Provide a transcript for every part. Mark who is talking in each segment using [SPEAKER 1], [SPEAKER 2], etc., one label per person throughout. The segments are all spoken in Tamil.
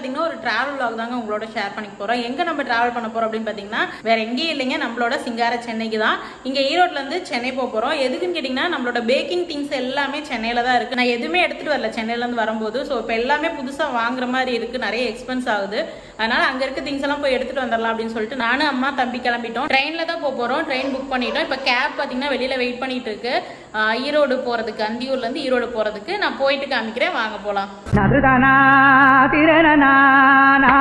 [SPEAKER 1] பார்த்தீங்கன்னா ஒரு டிராவல் vlog தாங்க உங்களோட ஷேர் பண்ணி போகிறோம் எங்கே நம்ம டிராவல் பண்ண போகிறோம் அப்படின்னு பார்த்தீங்கன்னா வேற எங்கேயும் இல்லைங்க நம்மளோட சிங்கார சென்னைக்கு தான் இங்கே ஈரோட்லேருந்து சென்னை போக போகிறோம் எதுக்குன்னு கேட்டிங்கன்னா நம்மளோட பேக்கிங் திங்ஸ் எல்லாமே சென்னையில் தான் இருக்குது நான் எதுவுமே எடுத்துகிட்டு வரல சென்னையிலேருந்து வரும்போது ஸோ இப்போ எல்லாமே புதுசாக வாங்குற மாதிரி இருக்குது நிறைய எக்ஸ்பென்ஸ் ஆகுது அதனால அங்கே இருக்க திங்ஸ் எல்லாம் போய் எடுத்துகிட்டு வந்துடலாம் அப்படின்னு சொல்லிட்டு நானும் அம்மா தம்பி கிளம்பிட்டோம் ட்ரெயினில் தான் போக போகிறோம் ட்ரெயின் புக் பண்ணிட்டோம் இப்போ கேப் பார்த்தீங்கன்னா வெளியில் வெயிட் பண்ணிட்டு இருக்கு ஆஹ் ஈரோடு போகிறதுக்கு அந்தியூர்லேருந்து ஈரோடு போகிறதுக்கு நான் போயிட்டு காமிக்கிறேன் வாங்க போகலாம்
[SPEAKER 2] நதுதனா திரணனானா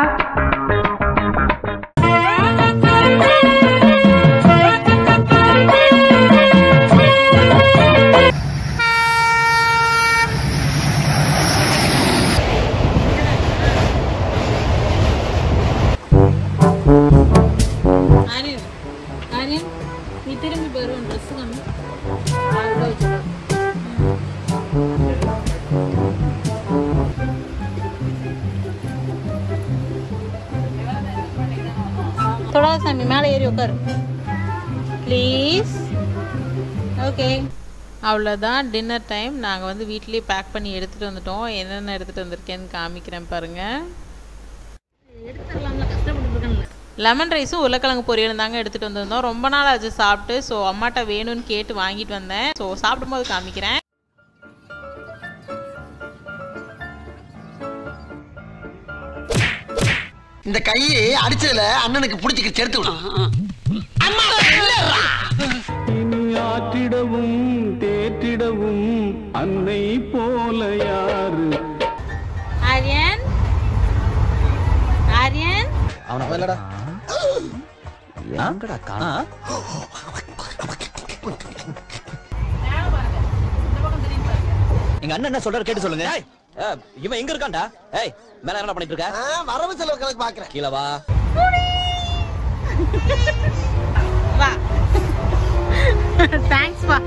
[SPEAKER 1] ஆரியன் ஆரியன் நீ திரும்பி போயிடும் ட்ரெஸ் கம்மி அவ்வளோ வச்சுக்கோ தொடாத சாமி மேலே ஏறி உட்காரு ப்ளீஸ் ஓகே அவ்வளோதான் டின்னர் டைம் நாங்கள் வந்து வீட்லேயே பேக் பண்ணி எடுத்துகிட்டு வந்துட்டோம் என்னென்ன எடுத்துகிட்டு வந்திருக்கேன்னு காமிக்கிறேன் பாருங்கள் லெமன் ரைஸும் உருளைக்கிழங்கு பொரியலும் தாங்க எடுத்துகிட்டு வந்திருந்தோம் ரொம்ப நாள் ஆச்சு சாப்பிட்டு ஸோ அம்மாட்ட வேணும்னு கேட்டு வாங்கிட்டு வந்தேன் ஸோ சாப்பிடும்போது காமிக்கிறேன்
[SPEAKER 3] இந்த கையை அடிச்சதுல அண்ணனுக்கு புடிச்சுக்க சேர்த்து விடும் அம்மா இல்லடா.
[SPEAKER 4] இனி ஆற்றிடவும் தேற்றிடவும் அன்னை போல யாரு
[SPEAKER 1] ஆரியன் ஆரியன்
[SPEAKER 5] அவனை இல்லடா எங்கடா காணா எங்க அண்ணன் என்ன சொல்றாரு கேட்டு சொல்லுங்க ஏய், ஏய், இவன் எங்க இருக்கான்டா ஏய் மேல என்ன பண்ணிட்டு இருக்க
[SPEAKER 3] ஆ, வரவு செலவு கணக்கு பாக்குறேன்
[SPEAKER 5] கீழ வா
[SPEAKER 1] வா தேங்க்ஸ் வா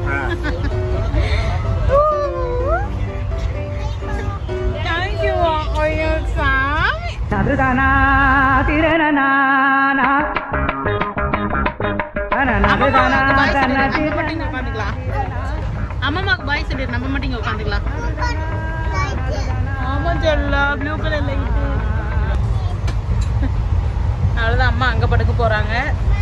[SPEAKER 1] தேங்க்யூ ஐயோ சாமி
[SPEAKER 2] நதுதனா திரணனானா நதுதனா தன திரண
[SPEAKER 1] அம்மாக்கு பாய் சொல்லிடு நம்ம மட்டும் இங்க உட்காந்துக்கலாம் ஆமா சொல்லா ப்ளூ கலர் லைட்டு அவ்வளோதான் அம்மா அங்க படுக்க போறாங்க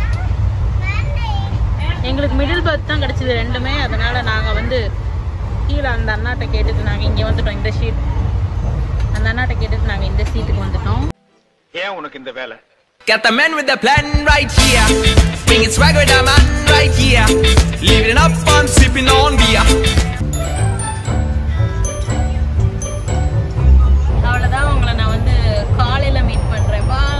[SPEAKER 1] எங்களுக்கு மிடில் பர்த் தான் கிடைச்சது ரெண்டுமே அதனால நாங்க வந்து கீழே அந்த அண்ணாட்ட கேட்டுட்டு நாங்க இங்க வந்துட்டோம் இந்த ஷீட் அந்த அண்ணாட்ட கேட்டுட்டு நாங்க இந்த சீட்டுக்கு வந்துட்டோம்
[SPEAKER 6] ஏன் உனக்கு இந்த வேலை
[SPEAKER 7] Got the man with the plan right here. Bringing swag with the man right here. Living it up and sipping on beer.
[SPEAKER 1] அவ்வளோதான் உங்களை நான் வந்து காலையில மீட் பண்றேன் பாய்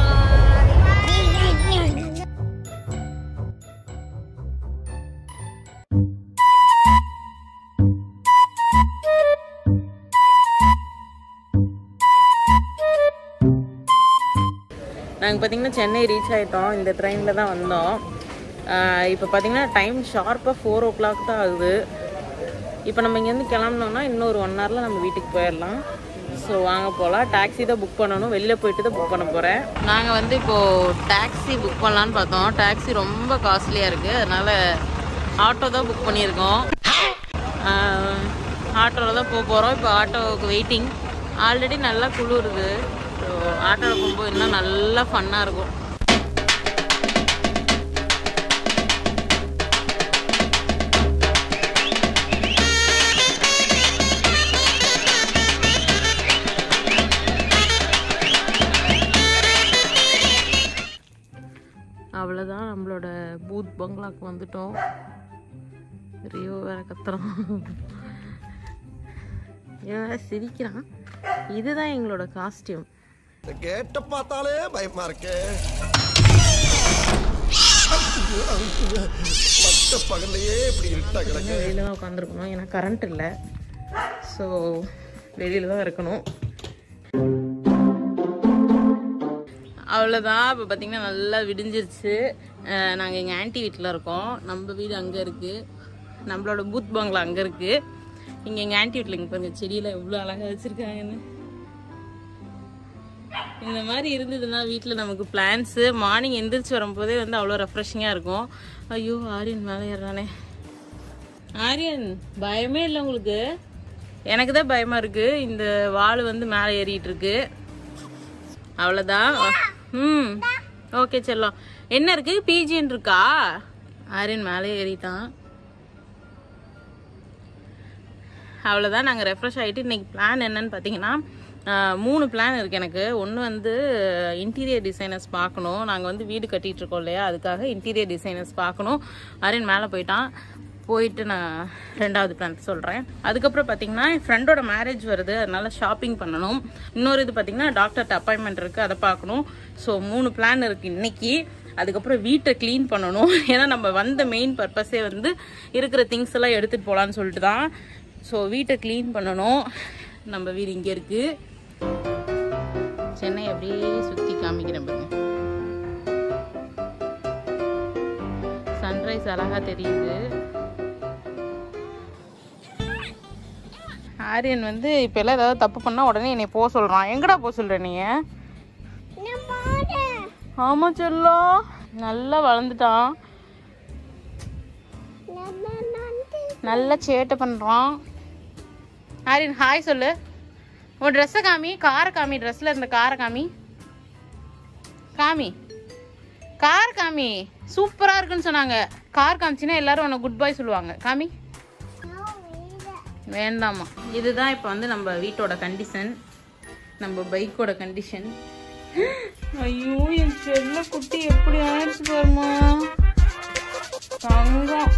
[SPEAKER 1] நாங்கள் பார்த்தீங்கன்னா சென்னை ரீச் ஆகிட்டோம் இந்த ட்ரெயினில் தான் வந்தோம் இப்போ பார்த்தீங்கன்னா டைம் ஷார்ப்பாக ஃபோர் ஓ கிளாக் தான் ஆகுது இப்போ நம்ம இங்கேருந்து கிளம்புனோம்னா இன்னொரு ஒன் ஹவரில் நம்ம வீட்டுக்கு போயிடலாம் ஸோ வாங்க போகலாம் டாக்ஸி தான் புக் பண்ணணும் வெளியில் போயிட்டு தான் புக் பண்ண போகிறேன் நாங்கள் வந்து இப்போது டாக்ஸி புக் பண்ணலான்னு பார்த்தோம் டாக்ஸி ரொம்ப காஸ்ட்லியாக இருக்குது அதனால் ஆட்டோ தான் புக் பண்ணியிருக்கோம் ஆட்டோவில் தான் போக போகிறோம் இப்போ ஆட்டோவுக்கு வெயிட்டிங் ஆல்ரெடி நல்லா குளிருது ஸோ ஆட்டோவில் போகும்போது இன்னும் நல்லா ஃபன்னாக இருக்கும் அவ்வளோதான் நம்மளோட பூத் பங்களாக்கு வந்துட்டோம் ரியோ வேற கத்துறான் இவன் வேற சிரிக்கிறான் இதுதான் எங்களோட காஸ்டியூம்
[SPEAKER 3] இந்த கேட்ட பார்த்தாலே பயமா இருக்கு பட்ட பகல்லையே இப்படி இருட்டா கிடக்கு
[SPEAKER 1] வெளியில தான் உட்காந்துருக்கணும் ஏன்னா கரண்ட் இல்லை ஸோ வெளியில தான் இருக்கணும் அவ்வளோதான் இப்போ பார்த்தீங்கன்னா நல்லா விடிஞ்சிருச்சு நாங்கள் எங்கள் ஆன்ட்டி வீட்டில் இருக்கோம் நம்ம வீடு அங்கே இருக்குது நம்மளோட பூத் பங்களா அங்கே இருக்குது இங்கே எங்கள் ஆன்ட்டி வீட்டில் இங்கே பாருங்க செடியில் எவ்வளோ அழகாக வச்சுருக்காங்கன்னு இந்த மாதிரி இருந்ததுன்னா வீட்டில் நமக்கு பிளான்ஸு மார்னிங் எந்திரிச்சு வரும்போதே வந்து அவ்வளோ ரெஃப்ரெஷிங்காக இருக்கும் ஐயோ ஆரியன் மேலே ஏறானே ஆரியன் பயமே இல்லை உங்களுக்கு எனக்கு தான் பயமாக இருக்குது இந்த வாள் வந்து மேலே ஏறிட்டு இருக்கு அவ்வளோதான் ம் ஓகே செல்லம் என்ன இருக்கு பிஜின்னு இருக்கா ஆரியன் மேலே ஏறிட்டான் அவ்வளோதான் நாங்கள் ரெஃப்ரெஷ் ஆகிட்டு இன்னைக்கு பிளான் என்னன்னு பார்த்தீங்கன்னா ஆஹ், மூணு பிளான் இருக்குது எனக்கு ஒன்று வந்து இன்டீரியர் டிசைனர்ஸ் பார்க்கணும் நாங்கள் வந்து வீடு கட்டிட்டு இருக்கோம் இல்லையா அதுக்காக இன்டீரியர் டிசைனர்ஸ் பார்க்கணும் அரியன் மேலே போயிட்டான் போயிட்டு நான் ரெண்டாவது பிளான் சொல்கிறேன் அதுக்கப்புறம் பார்த்தீங்கன்னா என் ஃப்ரெண்டோட மேரேஜ் வருது அதனால ஷாப்பிங் பண்ணணும் இன்னொரு இது பார்த்தீங்கன்னா டாக்டர்கிட்ட அப்பாயின்மெண்ட் இருக்குது அதை பார்க்கணும் ஸோ மூணு பிளான் இருக்குது இன்னைக்கு அதுக்கப்புறம் வீட்டை க்ளீன் பண்ணணும் ஏன்னா நம்ம வந்த மெயின் பர்பஸே வந்து இருக்கிற திங்ஸ் எல்லாம் எடுத்துகிட்டு போகலான்னு சொல்லிட்டு தான் ஸோ வீட்டை க்ளீன் பண்ணணும் நம்ம வீடு இங்கே இருக்குது சென்னை அப்படியே சுற்றி காமிக்கிறேன் பாருங்க சன்ரைஸ் அழகா தெரியுது ஆரியன் வந்து இப்போ எல்லாம் ஏதாவது தப்பு பண்ணா உடனே என்னை போக சொல்றான் எங்கடா போக சொல்ற நீ ஆமா செல்லம் நல்லா வளர்ந்துட்டான் நல்லா சேட்டை பண்றான் ஆரியன் ஹாய் சொல்லு உன் ட்ரெஸ்ஸை காமி காரை காமி ட்ரெஸ்ல இருந்த காரை காமி காமி கார் காமி சூப்பரா இருக்குன்னு சொன்னாங்க கார் காமிச்சின்னா எல்லாரும் உன்னை குட் பை சொல்லுவாங்க காமி வேண்டாமா இதுதான் இப்போ வந்து நம்ம வீட்டோட கண்டிஷன் நம்ம பைக்கோட கண்டிஷன் ஐயோ என் செல்ல குட்டி எப்படி ஆயிடுச்சு பாருமா தங்கம்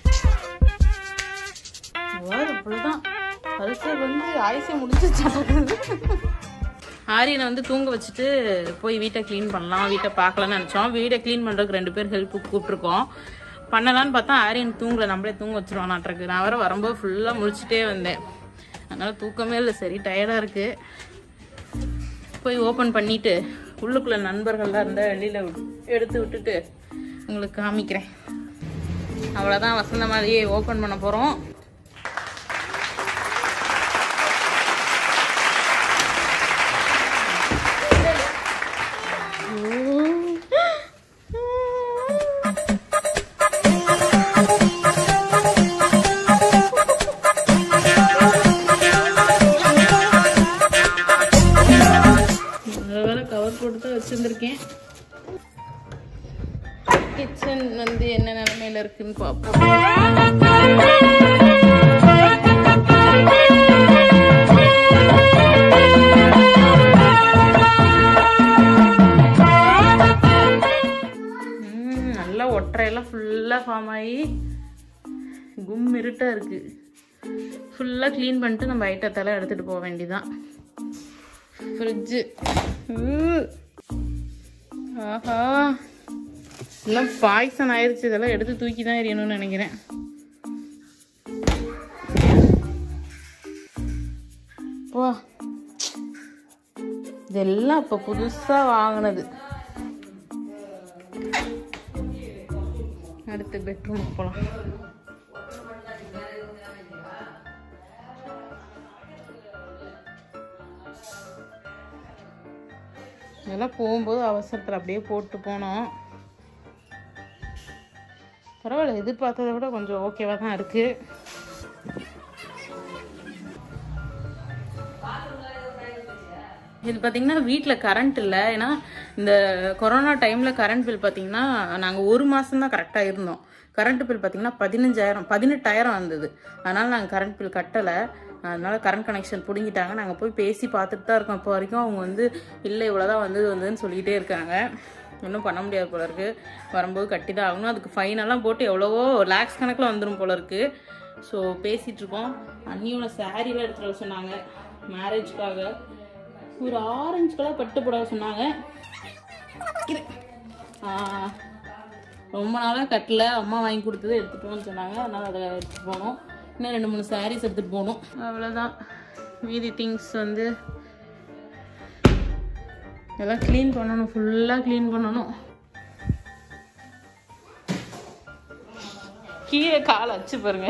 [SPEAKER 1] வேறு இப்படிதான் பல்சர் வந்து ஆயுசே முடிஞ்சிச்சு ஆரியனை வந்து தூங்க வச்சுட்டு போய் வீட்டை க்ளீன் பண்ணலாம் வீட்டை பார்க்கலாம்னு நினச்சோம் வீடை க்ளீன் பண்ணுறதுக்கு ரெண்டு பேர் ஹெல்ப்புக்கு கூப்பிட்ருக்கோம் பண்ணலான்னு பார்த்தா ஆரியன் தூங்கல நம்மளே தூங்க வச்சிருவோம் நாட்டுருக்கு நான் வர வரும்போது ஃபுல்லாக முழிச்சிட்டே வந்தேன் அதனால் தூக்கமே இல்லை சரி டயர்டாக இருக்குது போய் ஓப்பன் பண்ணிட்டு உள்ளுக்குள்ள நண்பர்கள்லாம் இருந்தால் வெளியில் எடுத்து விட்டுட்டு உங்களுக்கு காமிக்கிறேன் அவ்வளோதான் வசந்த மாதிரியே ஓப்பன் பண்ண போகிறோம் வேற கவர் போட்டு தான் வச்சிருந்திருக்கேன் கிச்சன் வந்து என்ன நிலைமையில இருக்குன்னு பார்ப்போம் ம், நல்லா ஒற்றையெல்லாம் ஃபுல்லாக ஃபார்ம் ஆகி கும் இருட்டா இருக்கு ஃபுல்லாக க்ளீன் பண்ணிட்டு நம்ம ஐட்டத்தெல்லாம் எடுத்துகிட்டு போக வேண்டியதான் ஃப்ரிட்ஜு ஆஹா எல்லாம் பாய்சன் ஆயிருச்சு இதெல்லாம் எடுத்து தூக்கி தான் எறியணும்னு நினைக்கிறேன் வா இதெல்லாம் இப்போ புதுசாக வாங்கினது அடுத்து பெட்ரூமுக்கு போகலாம் இதெல்லாம் போகும்போது அவசரத்தில் அப்படியே போட்டு போனோம் பரவாயில்ல எதிர்பார்த்ததை விட கொஞ்சம் ஓகேவாக தான் இருக்குது இது பார்த்தீங்கன்னா வீட்டில் கரண்ட் இல்லை ஏன்னா இந்த கொரோனா டைமில் கரண்ட் பில் பார்த்தீங்கன்னா நாங்கள் ஒரு மாதம் தான் கரெக்டாக இருந்தோம் கரண்ட் பில் பார்த்தீங்கன்னா பதினஞ்சாயிரம் பதினெட்டாயிரம் வந்தது அதனால் நாங்கள் கரண்ட் பில் கட்டலை அதனால கரண்ட் கனெக்ஷன் பிடுங்கிட்டாங்க நாங்கள் போய் பேசி பார்த்துட்டு தான் இருக்கோம் இப்போ வரைக்கும் அவங்க வந்து இல்லை இவ்வளோதான் வந்தது வந்ததுன்னு சொல்லிக்கிட்டே இருக்காங்க ஒன்றும் பண்ண முடியாது போல இருக்கு வரும்போது கட்டி தான் ஆகணும் அதுக்கு ஃபைனெல்லாம் போட்டு எவ்வளவோ லேக்ஸ் கணக்கில் வந்துடும் போல இருக்கு ஸோ பேசிகிட்டு இருக்கோம் அண்ணியோட சாரீலாம் எடுத்துகிட்டு வர சொன்னாங்க மேரேஜ்க்காக ஒரு ஆரஞ்சு கலர் பட்டு புடவை சொன்னாங்க இரு. ஆ, ரொம்ப நாளாக கட்டல அம்மா வாங்கி கொடுத்தது எடுத்துட்டு போன்னு சொன்னாங்க அதனால் அதை எடுத்துகிட்டு போனோம் இன்னும் ரெண்டு மூணு சாரீஸ் எடுத்துகிட்டு போகணும் அவ்வளோதான் மீதி திங்ஸ் வந்து எல்லாம் க்ளீன் பண்ணணும் ஃபுல்லாக க்ளீன் பண்ணணும் கீழே கால் வச்சு பாருங்க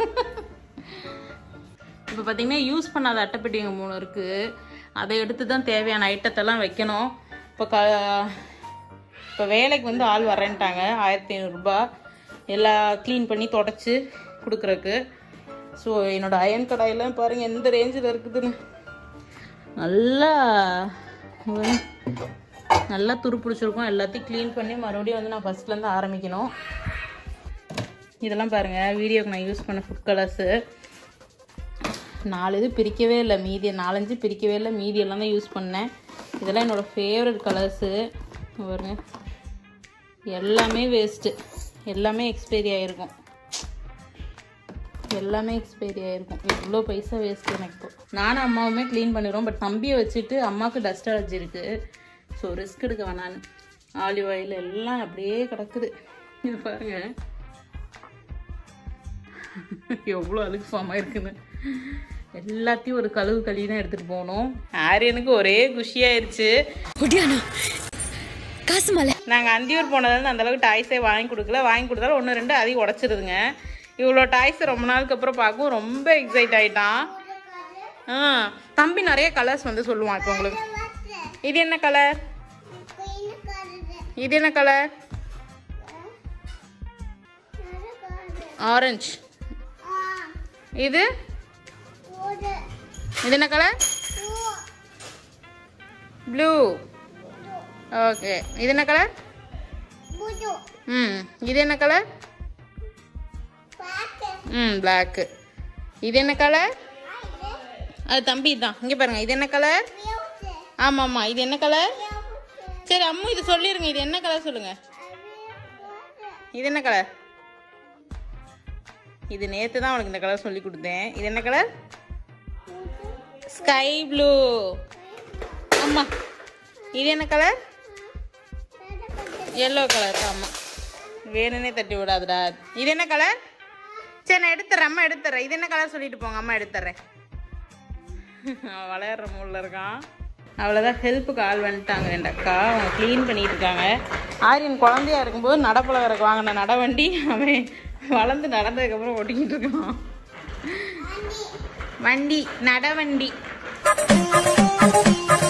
[SPEAKER 1] இப்போ பார்த்தீங்கன்னா யூஸ் பண்ணாத அட்டைப்பெட்டிங்க மூணு இருக்குது அதை எடுத்து தான் தேவையான ஐட்டத்தெல்லாம் வைக்கணும் இப்போ க இப்போ வேலைக்கு வந்து ஆள் வரேன்ட்டாங்க ஆயிரத்தி ஐநூறுரூபா எல்லாம் க்ளீன் பண்ணி தொடச்சி கொடுக்குறக்கு ஸோ என்னோட அயன் கடாயெல்லாம் பாருங்கள் எந்த ரேஞ்சில் இருக்குதுன்னு நல்லா ஒரு நல்லா துரு பிடிச்சிருக்கும் எல்லாத்தையும் க்ளீன் பண்ணி மறுபடியும் வந்து நான் ஃபஸ்ட்லேருந்து ஆரம்பிக்கணும் இதெல்லாம் பாருங்கள் வீடியோக்கு நான் யூஸ் பண்ண ஃபுட் கலர்ஸு நாலு இது பிரிக்கவே இல்லை மீதி நாலஞ்சு பிரிக்கவே இல்லை மீதி எல்லாம் தான் யூஸ் பண்ணேன் இதெல்லாம் என்னோடய ஃபேவரட் கலர்ஸு பாருங்க எல்லாமே வேஸ்ட்டு எல்லாமே எக்ஸ்பைரி ஆகிருக்கும் எல்லாமே எக்ஸ்பைரி ஆகிருக்கும் எவ்வளோ பைசா வேஸ்ட் எனக்கு இப்போ நானும் அம்மாவுமே க்ளீன் பண்ணிடுவோம் பட் தம்பியை வச்சுட்டு அம்மாவுக்கு டஸ்ட் அலர்ஜி இருக்குது ஸோ ரிஸ்க் எடுக்க வேணான்னு ஆலிவ் ஆயில் எல்லாம் அப்படியே கிடக்குது இது பாருங்க எவ்வளோ அழுக்கு ஃபார்ம் ஆயிருக்குன்னு எல்லாத்தையும் ஒரு கழுவு கழுவி தான் எடுத்துகிட்டு போகணும் ஆரியனுக்கு ஒரே குஷியாயிருச்சு
[SPEAKER 8] காசு மலை
[SPEAKER 1] நாங்கள் அந்தியூர் போனதுலேருந்து அந்தளவுக்கு டாய்ஸே வாங்கி கொடுக்கல வாங்கி கொடுத்தாலும் ஒன்று ரெண்டு அதையும் உடச்சிருதுங்க இவ்வளோ டாய்ஸ் ரொம்ப நாளுக்கு அப்புறம் பார்க்கவும் ரொம்ப எக்ஸைட் ஆகிட்டான் ஆ தம்பி நிறைய கலர்ஸ் வந்து சொல்லுவான் இப்போ உங்களுக்கு இது என்ன கலர் இது என்ன கலர் ஆரஞ்சு இது இது என்ன கலர் ப்ளூ ஓகே இது என்ன கலர் ம் இது என்ன கலர் ம் பிளாக்கு இது என்ன கலர் அது தம்பி தான் இங்கே பாருங்க இது என்ன கலர் ஆமாம் ஆமாம் இது என்ன கலர் சரி அம்மு இது சொல்லிடுங்க இது என்ன கலர் சொல்லுங்க இது என்ன கலர் இது நேற்று தான் உனக்கு இந்த கலர் சொல்லி கொடுத்தேன் இது என்ன கலர் ஸ்கை ப்ளூ ஆமா இது என்ன கலர் எல்லோ கலர் ஆமாம் வேணும்னே தட்டி விடாதுடா இது என்ன கலர் சரி நான் எடுத்துறேன் அம்மா எடுத்துறேன் இது என்ன கலர் சொல்லிட்டு போங்க அம்மா எடுத்துறேன் அவன் விளையாடுற மூடில் இருக்கான் அவ்வளோதான் ஹெல்ப்புக்கு ஆள் வந்துட்டாங்க ரெண்டு அக்கா அவங்க க்ளீன் பண்ணிட்டு இருக்காங்க ஆரியன் குழந்தையா இருக்கும்போது நடப்பழகருக்கு வாங்கின நடவண்டி அவன் வளர்ந்து நடந்ததுக்கப்புறம் ஓட்டிக்கிட்டு இருக்கான் வண்டி நடவண்டி